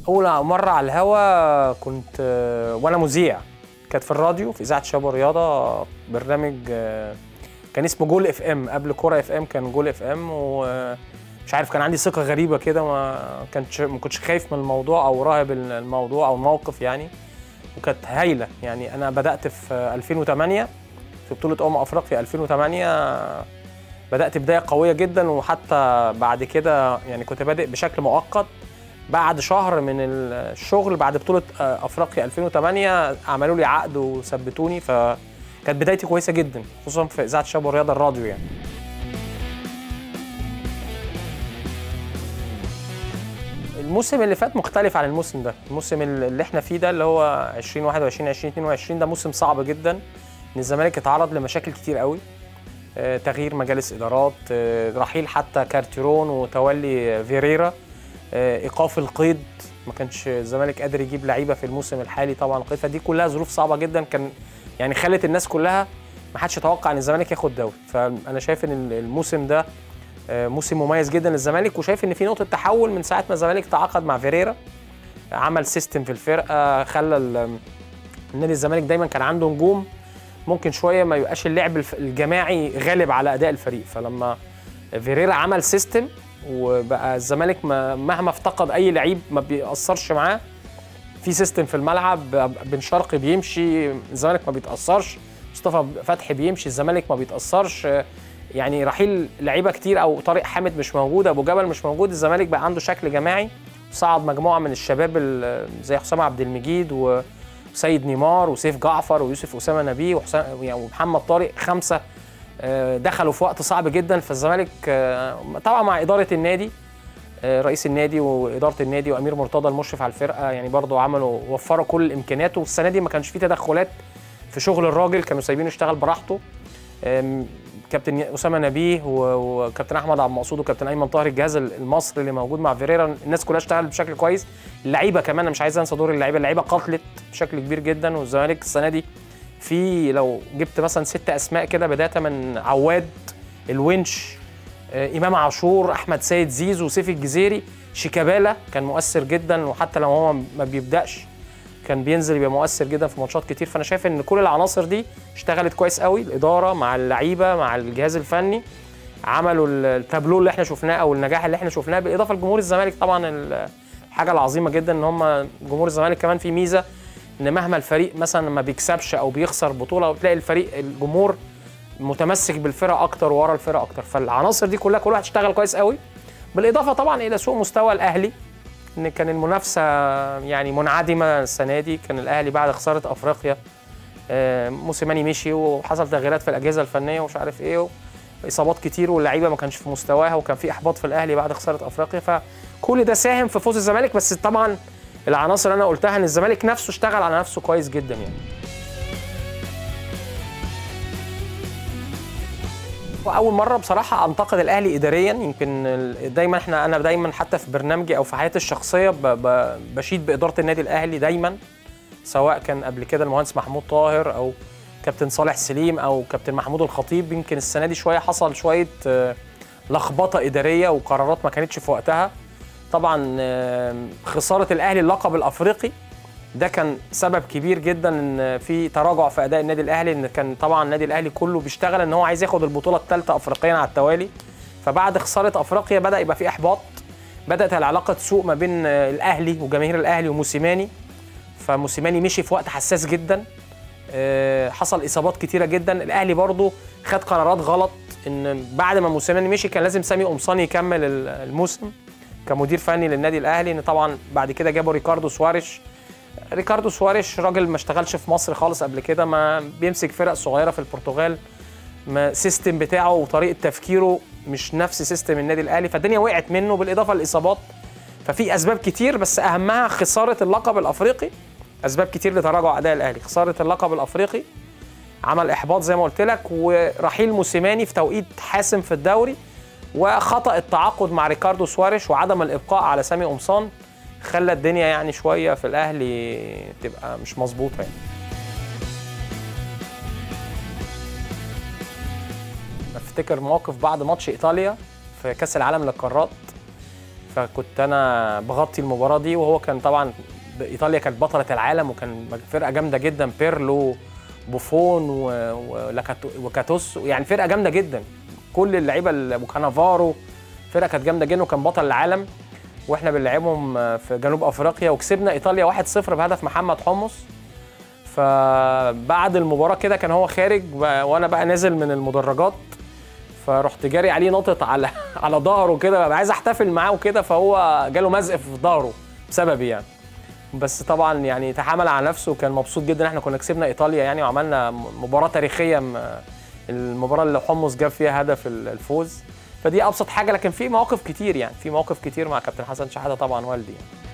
اول مره على الهوا كنت آه، وانا مذيع كانت في الراديو في اذاعه شباب الرياضه برنامج آه، كان اسمه جول اف ام قبل كوره اف ام كان جول اف ام ومش عارف كان عندي ثقه غريبه كده ما كنتش ما كنتش خايف من الموضوع او راهب الموضوع او الموقف يعني وكانت هايله يعني انا بدات في 2008 في بطوله امم افريقيا 2008 بدات بدايه قويه جدا وحتى بعد كده يعني كنت بادئ بشكل مؤقت بعد شهر من الشغل بعد بطوله آه، افريقيا 2008 عملوا لي عقد وثبتوني فكانت بدايتي كويسه جدا خصوصا في اذاعه الشباب والرياضه الراديو يعني الموسم اللي فات مختلف عن الموسم ده الموسم اللي احنا فيه ده اللي هو 2021 2022 ده موسم صعب جدا ان الزمالك اتعرض لمشاكل كتير قوي آه، تغيير مجالس ادارات آه، رحيل حتى كارتيرون وتولي فيريرا آه، ايقاف القيد ما كانش الزمالك قادر يجيب لعيبه في الموسم الحالي طبعا القيد فدي كلها ظروف صعبه جدا كان يعني خلت الناس كلها ما حدش يتوقع ان الزمالك ياخد دوري فانا شايف ان الموسم ده آه، موسم مميز جدا للزمالك وشايف ان في نقطه تحول من ساعه ما الزمالك تعاقد مع فيريرا عمل سيستم في الفرقه خلى ال- النادي الزمالك دايما كان عنده نجوم ممكن شويه ما يبقاش اللعب الف- الجماعي غالب على اداء الفريق فلما فيريرا عمل سيستم وبقى الزمالك ما- مهما افتقد اي لعيب ما بيأثرش معاه في سيستم في الملعب بن شرقي بيمشي الزمالك ما بيتأثرش مصطفى فتحي بيمشي الزمالك ما بيتأثرش يعني رحيل لعيبه كتير او طارق حامد مش موجود ابو جبل مش موجود الزمالك بقى عنده شكل جماعي صعد مجموعه من الشباب ال- زي حسام عبد المجيد وسيد نيمار وسيف جعفر ويوسف اسامه نبيه وحسام يعني ومحمد طارق خمسه آه، دخلوا في وقت صعب جدا فالزمالك آه، طبعا مع اداره النادي آه، رئيس النادي واداره النادي وامير مرتضى المشرف على الفرقه يعني برضو عملوا وفروا كل الامكانيات والسنه دي ما كانش فيه تدخلات في شغل الراجل كانوا سايبينه يشتغل براحته آم، كابتن اسامه نبيه و- وكابتن احمد عبد المقصود وكابتن ايمن طاهر الجهاز المصري اللي موجود مع فيريرا الناس كلها اشتغلت بشكل كويس اللعيبه كمان انا مش عايز انسى دور اللعيبه اللعيبه قاتلت بشكل كبير جدا والزمالك السنه دي في لو جبت مثلا ست اسماء كده بدايه من عواد الونش آه، امام عاشور احمد سيد زيزو سيف الجزيري شيكابالا كان مؤثر جدا وحتى لو هو ما بيبداش كان بينزل يبقى مؤثر جدا في ماتشات كتير فانا شايف ان كل العناصر دي اشتغلت كويس قوي الاداره مع اللعيبه مع الجهاز الفني عملوا ال- التابلو اللي احنا شفناه او النجاح اللي احنا شفناه بالاضافه لجمهور الزمالك طبعا ال- الحاجه العظيمه جدا ان هم جمهور الزمالك كمان في ميزه ان مهما الفريق مثلا ما بيكسبش او بيخسر بطوله وتلاقي الفريق الجمهور متمسك بالفرقه اكتر ورا الفرقه اكتر فالعناصر دي كلها كل واحد اشتغل كويس قوي بالاضافه طبعا الى سوء مستوى الاهلي ان كان المنافسه يعني منعدمه السنه دي كان الاهلي بعد خساره افريقيا آه، موسيماني مشي وحصل تغييرات في الاجهزه الفنيه ومش عارف ايه اصابات كتير واللعيبه ما كانش في مستواها وكان في احباط في الاهلي بعد خساره افريقيا فكل ده ساهم في فوز الزمالك بس طبعا العناصر اللي انا قلتها ان الزمالك نفسه اشتغل على نفسه كويس جدا يعني واول مره بصراحه انتقد الاهلي اداريا يمكن ال- دايما احنا انا دايما حتى في برنامجي او في حياتي الشخصيه ب- ب- بشيد باداره النادي الاهلي دايما سواء كان قبل كده المهندس محمود طاهر او كابتن صالح سليم او كابتن محمود الخطيب يمكن السنه دي شويه حصل شويه آه، لخبطه اداريه وقرارات ما كانتش في وقتها طبعا آه، خساره الاهلي اللقب الافريقي ده كان سبب كبير جدا ان في تراجع في اداء النادي الاهلي ان كان طبعا النادي الاهلي كله بيشتغل ان هو عايز ياخد البطوله الثالثه افريقيا على التوالي فبعد خساره افريقيا بدا يبقى في احباط بدات العلاقه تسوء ما بين آه، الاهلي وجماهير الاهلي وموسيماني فموسيماني مشي في وقت حساس جدا آه، حصل اصابات كتيره جدا الاهلي برضو خد قرارات غلط ان بعد ما موسيماني مشي كان لازم سامي قمصاني يكمل ال- الموسم كمدير فني للنادي الاهلي ان طبعا بعد كده جابوا ريكاردو سواريش ريكاردو سواريش راجل ما اشتغلش في مصر خالص قبل كده ما بيمسك فرق صغيره في البرتغال ما سيستم بتاعه وطريقه تفكيره مش نفس سيستم النادي الاهلي فالدنيا وقعت منه بالاضافه للاصابات ففي اسباب كتير بس اهمها خساره اللقب الافريقي اسباب كتير لتراجع اداء الاهلي خساره اللقب الافريقي عمل احباط زي ما قلت لك ورحيل موسيماني في توقيت حاسم في الدوري وخطا التعاقد مع ريكاردو سواريش وعدم الابقاء على سامي قمصان خلى الدنيا يعني شويه في الاهلي تبقى مش مظبوطه يعني بفتكر موقف بعد ماتش ايطاليا في كاس العالم للقارات ف فكنت انا بغطي المباراه دي وهو كان طبعا ايطاليا كانت بطله العالم وكان فرقه جامده جدا بيرلو بوفون و- ولاكاتو- وكاتوس يعني فرقه جامده جدا كل اللعيبه ال- وكانافارو فرقه كانت جامده جدا وكان بطل العالم واحنا بنلعبهم في جنوب افريقيا وكسبنا ايطاليا 1-0 بهدف محمد حمص فبعد المباراه كده كان هو خارج ب- وانا بقى نازل من المدرجات فرحت جاري عليه نطط على على ظهره كده ببقى عايز احتفل معاه وكده فهو جاله مزق في ظهره بسببي يعني بس طبعا يعني تحامل على نفسه وكان مبسوط جدا احنا كنا كسبنا ايطاليا يعني وعملنا م- مباراه تاريخيه م- المباراه اللي حمص جاب فيها هدف ال- الفوز فدي ابسط حاجه لكن في مواقف كتير يعني في مواقف كتير مع كابتن حسن شحاته طبعا والدي يعني.